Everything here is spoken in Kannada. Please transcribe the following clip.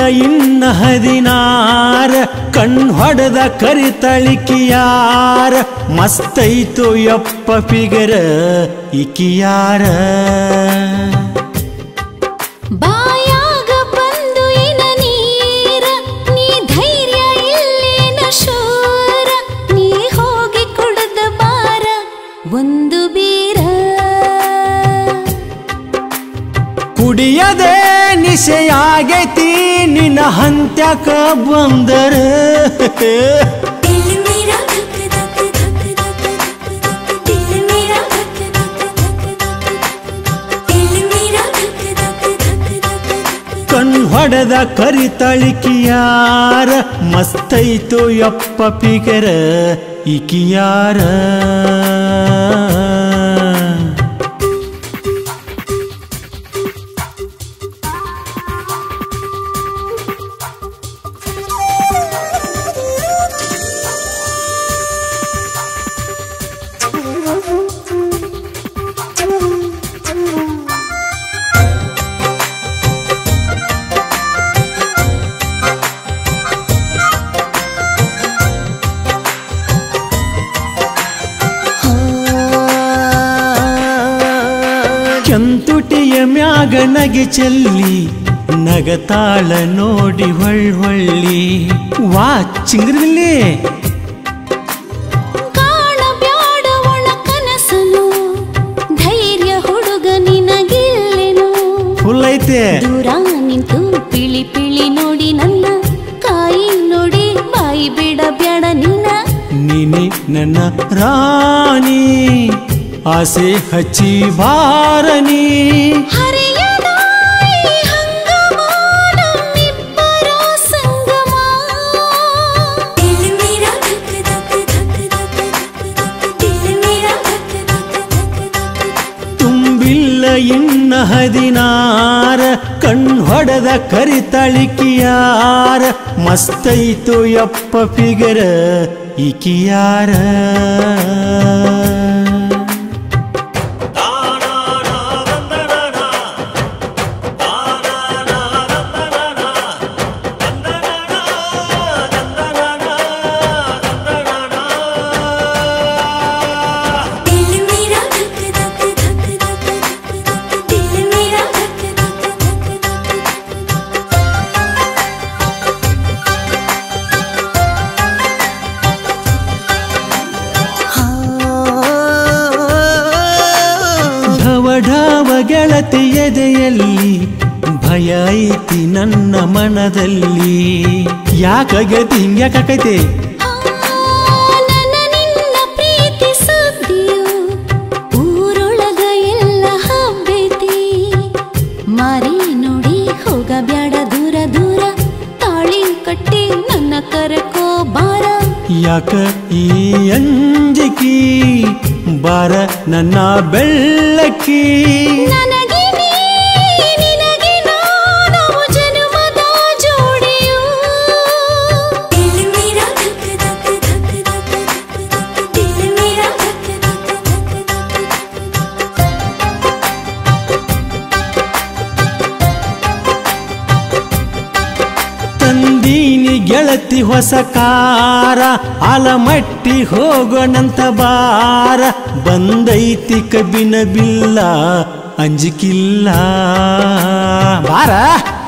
ಇನ್ನ ಹದಿನಾರ ಕಣ್ ಹೊಡೆದ ಕರಿತಳಿಕಿಯಾರ ಮಸ್ತೈತು ಯಪ್ಪ ಪಿಗರ ಇಕಿಯಾರ ಬಾಯಾಗ ಬಂದು ಇನ ನೀರ ನೀ ಧೈರ್ಯ ಇಲ್ಲೇನ ಶೂರ ನೀ ಹೋಗಿ ಕುಡ್ದ ಬಾರ ಒಂದು ಬೀರ ಕುಡಿಯದೆ ನಿಶೆಯಾಗೈತಿ ನಿನ್ನ ಹಂತ್ಯಕ ಬಂದರ ದಿಲ್ ಮೇರಾ ಧಕ್ ಧಕ್ ಧಕ್ ಧಕ್ ಧಕ್ ದಿಲ್ ಮೇರಾ ಧಕ್ ಧಕ್ ಧಕ್ ಧಕ್ ದಿಲ್ ಮೇರಾ ಧಕ್ ಧಕ್ ಧಕ್ ಧಕ್ ಕಣ್ ಹೊಡೆದ ಕರಿತಳಿಕಿಯಾರ ಮಸ್ತೈತು ಯಪ್ಪ ಪಿಗರ ಇಕಿಯಾರ ಕೆಂತುಟಿಯ ಮ್ಯಾಗ ನಗೆ ಚೆಲ್ಲಿ ನಗತಾಳ ನೋಡಿ ಹೊಳ್ ಹೊಳ್ಳಿ ವಾ ಚಿಂಗ್ರದಲ್ಲಿ ಕಾಣಬ್ಯಾಡ ಒಳ ಕನಸನು ಧೈರ್ಯ ಹುಡುಗ ನಿನಗಿಲ್ಲೆನು ಫುಲ್ ಐತೆ ದೂರ ನಿಂತು ಪಿಳಿ ಪಿಳಿ ನೋಡಿ ನನ್ನ ಕಾಯಿ ನೋಡಿ ಬಾಯಿ ಬಿಡಬ್ಯಾಡ ನಿನ್ನ ನೀನೆ ನನ್ನ ರಾಣಿ ಆಸೆ ಹಚ್ಚಿ ಬಾರನಿ ಹರಿಯದ ಈ ಹಂಗಮ ನಮ್ಮಿಬ್ಬರ ಸಂಗಮ ದಿಲ್ ಮೇರಾ ಧಕ್ ಧಕ್ ಧಕ್ ಧಕ್ ಧಕ್ ದಿಲ್ ಮೇರಾ ಧಕ್ ಧಕ್ ಧಕ್ ಧಕ್ ತುಂಬಿಲ್ಲ ಇನ್ನ ಹದಿನಾರ ಕಣ್ ಹೊಡೆದ ಕರಿತಳಿಕಿಯಾರ ಮಸ್ತೈತು ಯಪ್ಪ ಫಿಗರ ಇಕಿಯಾರ दिल मेरा धक धक धक धक धक दिल मेरा धक धक धक धक ಢವ ಢವ ಗೆಳತಿ ಎದೆಯಲ್ಲಿ ಭಯ ಐತಿ ನನ್ನ ಮನದಲ್ಲಿ ಯಾಕಾಗೈತಿ ಹಿಂಗ್ಯಾಕೈತಿ ನನ್ನ ನಿನ್ನ ಪ್ರೀತಿ ಸುದ್ದಿಯು ಊರೊಳಗ ಎಲ್ಲ ಹಬ್ಬೈತಿ ಮಾರಿ ನೋಡಿ ಹೋಗಬ್ಯಾಡ ದೂರ ದೂರ ತಾಳಿ ಕಟ್ಟಿ ನನ್ನ ಕರಕೋ ಬಾರ ಯಾಕ ಈ ಅಂಜಿಕಿ ಬಾರ ನನ್ನ ಬೆಳ್ಳಕ್ಕಿ ನನಗೆ ನೀ, ನಿನಗೆ ನಾನು ಜನುಮದ ಜೋಡಿಯು ದಿಲ್ ಮೇರಾ ಧಕ್ ಧಕ್ ಧಕ್ ಧಕ್ ಧಕ್ ದಿಲ್ ಮೇರಾ ಧಕ್ ಧಕ್ ಧಕ್ ಧಕ್ ತಂದೀನಿ ಗೆಳತಿ ಹೊಸ ಕಾರ ಆಲಮಟ್ಟಿ ಹೋಗೋಣಂತ ಬಾರ ಬಂದೈತಿ ಕಬ್ಬಿನ ಬಿಲ್ಲ ಅಂಜಿಕಿಲ್ಲ ಬಾರ